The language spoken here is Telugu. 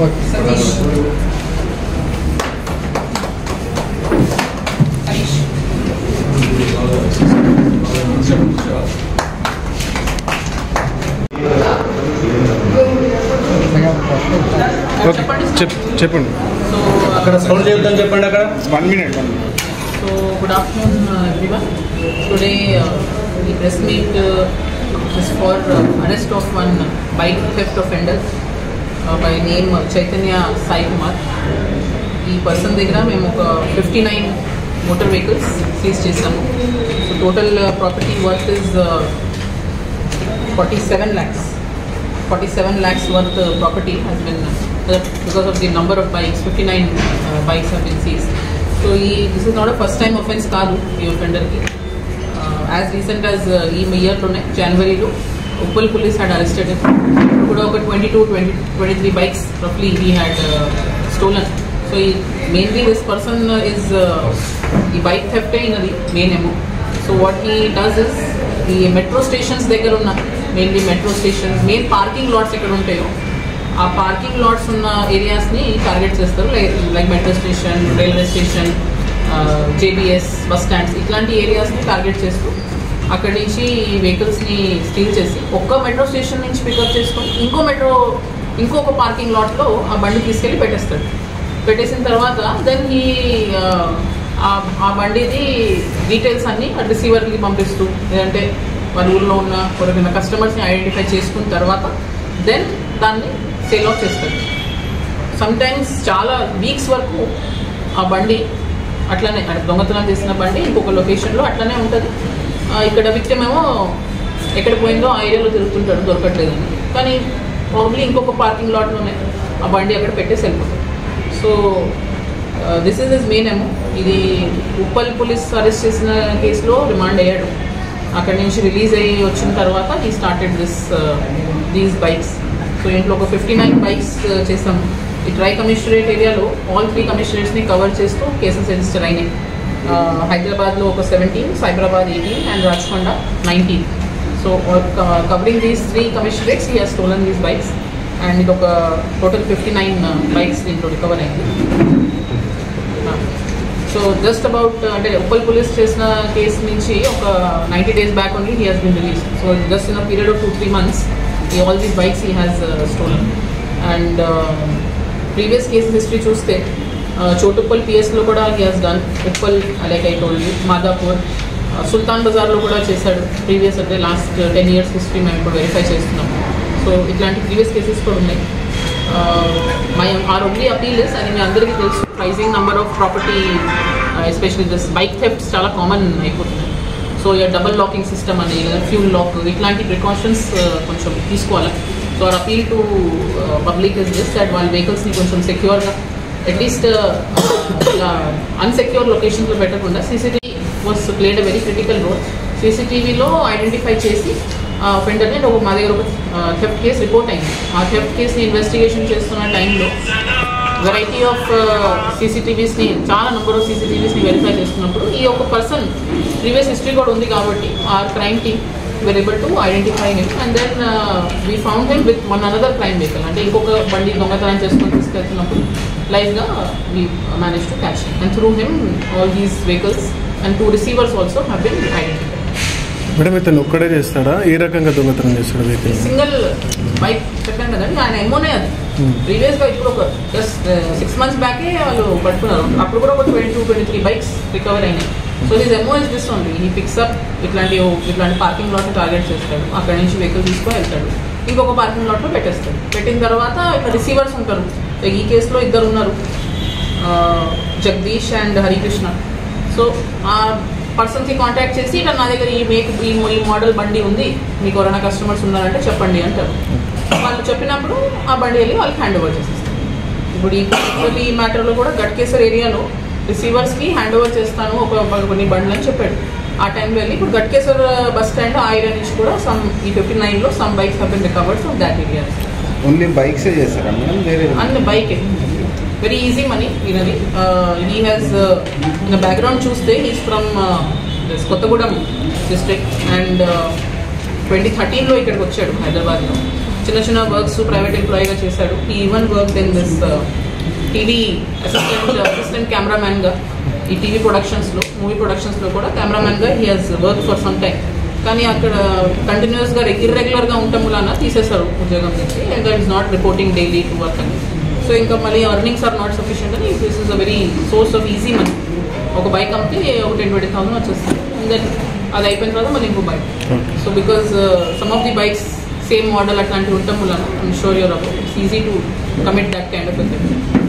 సతీష్ హరీష్ ఓకే చెప్పండి చెప్ చెప్పండి సో అక్కడ సౌండ్ చేయొద్దని చెప్పండి అక్కడ one minute one minute So good afternoon, uh, everyone. Today, uh, the press meet uh, is for uh, arrest of one bike theft offender uh, by name uh, Chaitanya Sai Kumar. ఈ పర్సన్ దగ్గర మేము ఒక fifty nine motor vehicles seize చేసాము so total property worth is forty seven lakhs forty seven lakhs worth property has been because of the number of bikes fifty nine bikes have been seize so ఈ this is not a first time offence కాదు ఈ ఒఫెండర్కి యాజ్ రీసెంట్ యాజ్ ఈ ఇయర్లోనే జనవరిలో ఉప్పల్ పోలీస్ హ్యాడ్ అరెస్టెడ్ కూడా ఒక twenty two twenty twenty three bikes రఫ్లీ హీ హ్యాడ్ స్టోలన్ సో ఈ మెయిన్లీ దిస్ పర్సన్ ఇస్ ఈ బైక్ థెఫ్టే ఇనది మెయిన్ ఏమో so what he does is ఈ మెట్రో స్టేషన్స్ దగ్గర ఉన్న mainly metro stations main parking lots ఎక్కడ ఉంటాయో ఆ పార్కింగ్ లాట్స్ ఉన్న ఏరియాస్ని టార్గెట్ చేస్తారు like like metro station railway station JBS bus stands ఇట్లాంటి ఏరియాస్ని టార్గెట్ చేస్తూ అక్కడి నుంచి ఈ వెహికల్స్ని స్టీల్ చేసి ఒక్క మెట్రో స్టేషన్ నుంచి పికప్ చేసుకొని ఇంకో మెట్రో ఇంకొక పార్కింగ్ లాట్లో ఆ బండి తీసుకెళ్ళి పెట్టేస్తాడు పెట్టేసిన తర్వాత దెన్ ఈ ఆ బండిది డీటెయిల్స్ అన్ని రిసీవర్కి పంపిస్తూ లేదంటే వాళ్ళ ఊళ్ళో ఉన్న ఎవరైనా కస్టమర్స్ని ఐడెంటిఫై చేసుకున్న తర్వాత దెన్ దాన్ని సేల్ ఆఫ్ చేస్తారు సమ్ టైమ్స్ చాలా వీక్స్ వరకు ఆ బండి అట్లనే అంటే దొంగతనం చేసిన బండి ఇంకొక లొకేషన్లో అట్లనే ఉంటుంది ఆ, ఇక్కడ విక్టిమ్ ఏమో ఎక్కడ పోయిందో ఆ ఏరియాలో తిరుగుతుంటాడు దొరకట్లేదని కానీ ప్రాబ్లీ ఇంకొక పార్కింగ్ లాట్లోనే ఆ బండి అక్కడ పెట్టేసి వెళ్ళిపోతాడు so this is is main ఏమో ఇది ఉప్పల్ పోలీస్ అరెస్ట్ చేసిన కేసులో రిమాండ్ అయ్యాడు అక్కడి నుంచి రిలీజ్ అయ్యి వచ్చిన తర్వాత ఈ started this these bikes so ఇంట్లో ఒక ఫిఫ్టీ నైన్ బైక్స్ చేసాం ఈ ట్రై కమిషనరేట్ ఏరియాలో ఆల్ త్రీ కమిషనరేట్స్ని కవర్ చేస్తూ కేసెస్ రిజిస్టర్ అయినాయి హైదరాబాద్లో ఒక seventeen Cyberabad eighteen and Rachakonda nineteen so covering these three commissionerates ఈ స్టోలన్ దీస్ బైక్స్ అండ్ ఇది ఒక టోటల్ ఫిఫ్టీ నైన్ బైక్స్ దీంట్లో రికవర్ అయింది సో జస్ట్ అబౌట్ అంటే ఉప్పల్ పోలీస్ చేసిన కేసు నుంచి ఒక ninety days back only he has been release so just in a period of two three months ఈ all these bikes he has stolen and previous case history చూస్తే uh, చోటుప్పల్ పిఎస్లో కూడా he has done Uppal like I told you Madhapur Sultan బజార్లో కూడా చేశాడు ప్రీవియస్ అంటే లాస్ట్ టెన్ ఇయర్స్ హిస్టరీ మేము ఇప్పుడు వెరిఫై చేస్తున్నాం సో ఇట్లాంటి ప్రీవియస్ కేసెస్ కూడా ఉన్నాయి my our only appeal is అని మీ అందరికీ తెలుసు prising number of property especially this bike thefts చాలా కామన్ అయిపోతున్నాయి సో ఇక డబల్ లాకింగ్ సిస్టమ్ అని లేదా ఫ్యూల్ లాక్ ఇట్లాంటి ప్రికాషన్స్ కొంచెం తీసుకోవాలి so our appeal to public is this that వాళ్ళ వెహికల్స్ని కొంచెం సెక్యూర్గా అట్లీస్ట్ అన్సెక్యూర్ లొకేషన్స్లో పెట్టకుండా CCTV was played a very critical role సీసీటీవీలో ఐడెంటిఫై చేసి వెంటనే ఒక మా దగ్గర ఒక థెఫ్ట్ కేసు రిపోర్ట్ అయింది ఆ థెఫ్ట్ కేసుని ఇన్వెస్టిగేషన్ చేస్తున్న టైంలో వెరైటీ ఆఫ్ సీసీటీవీస్ని చాలా నెంబర్ ఆఫ్ సీసీటీవీస్ని వెరిఫై చేస్తున్నప్పుడు ఈ ఒక పర్సన్ ప్రీవియస్ హిస్టరీ కూడా ఉంది కాబట్టి our crime team were able to identify him and then we found him with one another crime vehicle అంటే ఇంకొక బండి దొంగతనం చేసుకొని తీసుకెళ్తున్నప్పుడు లైవ్గా we manage to catch and through him all these vehicles and two receivers also have been identify madam ఇతను ఒక్కడే చేస్తాడా ఏ రకంగా దొంగతనం చేస్తాడు వెహికల్ సింగిల్ బైక్ చెప్పాను కదండి ఆయన ఎమ్మోనే అది Hmm. ప్రీవియస్ గా ఇప్పుడు ఒక జస్ట్ సిక్స్ మంత్స్ బ్యాకే వాళ్ళు పట్టుకున్నారు అప్పుడు కూడా ఒక twenty two twenty three bikes recover అయినాయి సో దిస్ ఎమో ఇస్ దిస్ ఓన్లీ ఈ పిక్స్ అప్ ఇట్లాంటి ఇట్లాంటి పార్కింగ్ లాట్ టార్గెట్ చేస్తాడు అక్కడ నుంచి వెహికల్ తీసుకొని వెళ్తాడు ఇంకొక పార్కింగ్ లాట్లో పెట్టేస్తాడు పెట్టిన తర్వాత ఇక్కడ రిసీవర్స్ ఉంటారు So, ఈ కేసులో ఇద్దరు ఉన్నారు ఆ, జగదీష్ అండ్ హరికృష్ణ సో ఆ పర్సన్కి కాంటాక్ట్ చేసి ఇట్లా నా దగ్గర ఈ మేక్ ఈ ఈ మోడల్ బండి ఉంది మీకు ఎవరైనా కస్టమర్స్ ఉన్నారంటే చెప్పండి అంటారు వాళ్ళు చెప్పినప్పుడు ఆ బండి వెళ్ళి వాళ్ళకి హ్యాండ్ ఓవర్ చేసేస్తారు ఇప్పుడు ఈ పర్టికులర్ ఈ మ్యాటర్లో కూడా గట్కేసర్ ఏరియాలో రిసీవర్స్కి హ్యాండ్ ఓవర్ చేస్తాను ఒక ఒక కొన్ని బండ్లు అని చెప్పాడు ఆ టైంలో వెళ్ళి ఇప్పుడు గట్కేసర్ బస్ స్టాండ్ ఆ ఏరియా నుంచి కూడా సమ్ ఈ ఫిఫ్టీ నైన్లో some bikes have been recovered from that area only బైక్సే చేస్తారా మేడం వేరే and bike very easy money ఈయనది హీ హ్యాస్ ఇన్ బ్యాక్గ్రౌండ్ చూస్తే he's from Kothagudem district and twenty థర్టీన్లో ఇక్కడికి వచ్చాడు హైదరాబాద్లో చిన్న చిన్న వర్క్స్ ప్రైవేట్ ఎంప్లాయీగా చేశాడు ఈ even work in this TV assistant assistant కెమెరామ్యాన్గా ఈ టీవీ ప్రొడక్షన్స్లో మూవీ ప్రొడక్షన్స్లో కూడా కెమెరామ్యాన్గా he has work for some time కానీ అక్కడ కంటిన్యూస్గా ఇర్రెగ్యులర్గా ఉండటం వలన తీసేశారు ఉద్యోగం నుంచి and that is not reporting daily to work అని సో ఇంకా మళ్ళీ అర్నింగ్స్ ఆర్ నాట్ సఫిషియంట్ అని this is a very source of easy money ఒక బైక్ అమ్మితే ఒక టెన్ ట్వంటీ థౌసండ్ వచ్చేస్తుంది అండ్ దెన్ అది అయిపోయిన తర్వాత మళ్ళీ ఇంకో bike so because some of the bikes same model అట్లాంటివి ఉండటం వలన I'm sure you're about it's easy to commit that kind of effect